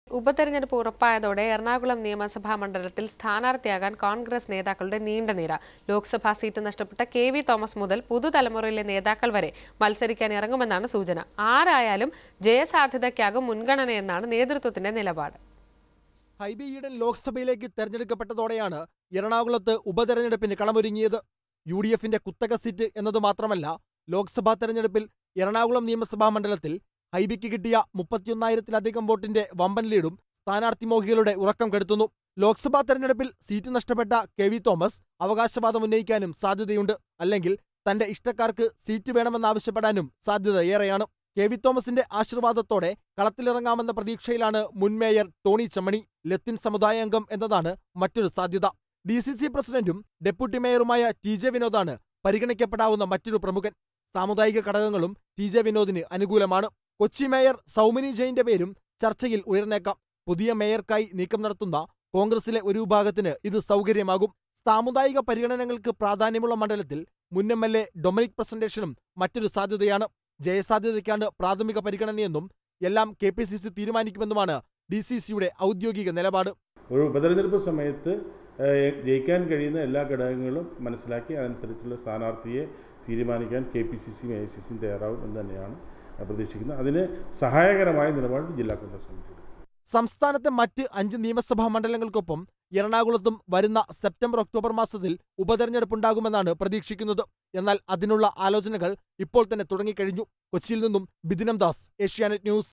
ഉപതെരഞ്ഞെടുപ്പ് ഉറപ്പായതോടെ എറണാകുളം നിയമസഭാ മണ്ഡലത്തിൽ സ്ഥാനാർത്ഥിയാകാൻ കോൺഗ്രസ് നേതാക്കളുടെ നീണ്ട നിര ലോക്സഭാ സീറ്റ് നഷ്ടപ്പെട്ട കെ വി തോമസ് മുതൽ പുതുതലമുറയിലെ നേതാക്കൾ വരെ മത്സരിക്കാൻ ഇറങ്ങുമെന്നാണ് സൂചന ആരായാലും ജയസാധ്യതയ്ക്കാകും മുൻഗണനയെന്നാണ് നേതൃത്വത്തിന്റെ നിലപാട് ഹൈബി ഈഡൻ ലോക്സഭയിലേക്ക് തെരഞ്ഞെടുക്കപ്പെട്ടതോടെയാണ് എറണാകുളത്ത് ഉപതെരഞ്ഞെടുപ്പിന് കളമൊരുങ്ങിയത് യു ഡി എഫിന്റെ കുത്തക സീറ്റ് എന്നത് മാത്രമല്ല ലോക്സഭാ തെരഞ്ഞെടുപ്പിൽ എറണാകുളം നിയമസഭാ മണ്ഡലത്തിൽ ഹൈബിക്ക് കിട്ടിയ മുപ്പത്തിയൊന്നായിരത്തിലധികം വോട്ടിന്റെ വമ്പൻ ലീഡും സ്ഥാനാർത്ഥി മോഹികളുടെ ഉറക്കം കെടുത്തുന്നു ലോക്സഭാ തെരഞ്ഞെടുപ്പിൽ സീറ്റ് നഷ്ടപ്പെട്ട കെ വി തോമസ് അവകാശവാദം ഉന്നയിക്കാനും സാധ്യതയുണ്ട് അല്ലെങ്കിൽ തന്റെ ഇഷ്ടക്കാർക്ക് സീറ്റ് വേണമെന്നാവശ്യപ്പെടാനും സാധ്യത ഏറെയാണ് കെ വി തോമസിന്റെ ആശീർവാദത്തോടെ കളത്തിലിറങ്ങാമെന്ന പ്രതീക്ഷയിലാണ് മുൻ മേയർ ടോണി ചമ്മണി ലത്തിൻ സമുദായ അംഗം എന്നതാണ് മറ്റൊരു സാധ്യത ഡി സി സി പ്രസിഡന്റും ഡെപ്യൂട്ടി മേയറുമായ ടി ജെ വിനോദാണ് പരിഗണിക്കപ്പെടാവുന്ന മറ്റൊരു പ്രമുഖൻ സാമുദായിക ഘടകങ്ങളും ടി ജെ വിനോദിന് അനുകൂലമാണ് കൊച്ചി മേയർ സൗമിനി ജെയിന്റെ പേരും ചർച്ചയിൽ ഉയർന്നേക്കാം പുതിയ മേയർക്കായി നീക്കം നടത്തുന്ന കോൺഗ്രസിലെ ഒരു വിഭാഗത്തിന് ഇത് സൗകര്യമാകും സാമുദായിക പരിഗണനകൾക്ക് പ്രാധാന്യമുള്ള മണ്ഡലത്തിൽ മുൻ എം എൽ എ ഡൊമിനിക് പ്രസന്റേഷനും മറ്റൊരു സാധ്യതയാണ് ജയസാധ്യതയ്ക്കാണ് പ്രാഥമിക പരിഗണനയെന്നും എല്ലാം കെ പി സി സി തീരുമാനിക്കുമെന്നുമാണ് ഡി സി സിയുടെ ഔദ്യോഗിക നിലപാട് ഒരു ഉപതെരഞ്ഞെടുപ്പ് സമയത്ത് ഏഹ്, ജയിക്കാൻ കഴിയുന്ന എല്ലാ ഘടകങ്ങളും മനസ്സിലാക്കി അതനുസരിച്ചുള്ള സ്ഥാനാർത്ഥിയെ തീരുമാനിക്കാൻ കെ പി സി സിയും എ ഐ സി സിയും തയ്യാറാവും എന്ന് തന്നെയാണ് പ്രതീക്ഷിക്കുന്നത് അതിന് സഹായകരമായ നിലപാട് ജില്ലാ കോൺഗ്രസ് കമ്മിറ്റി എടുക്കും. സംസ്ഥാനത്തെ മറ്റ് അഞ്ച് നിയമസഭാ മണ്ഡലങ്ങൾക്കൊപ്പം എറണാകുളത്തും വരുന്ന സെപ്റ്റംബർ ഒക്ടോബർ മാസത്തിൽ ഉപതെരഞ്ഞെടുപ്പുണ്ടാകുമെന്നാണ് പ്രതീക്ഷിക്കുന്നത് എന്നാൽ അതിനുള്ള ആലോചനകൾ ഇപ്പോൾ തന്നെ തുടങ്ങിക്കഴിഞ്ഞു കൊച്ചിയിൽ നിന്നും ബിദിനം ദാസ് ഏഷ്യാനെറ്റ് ന്യൂസ്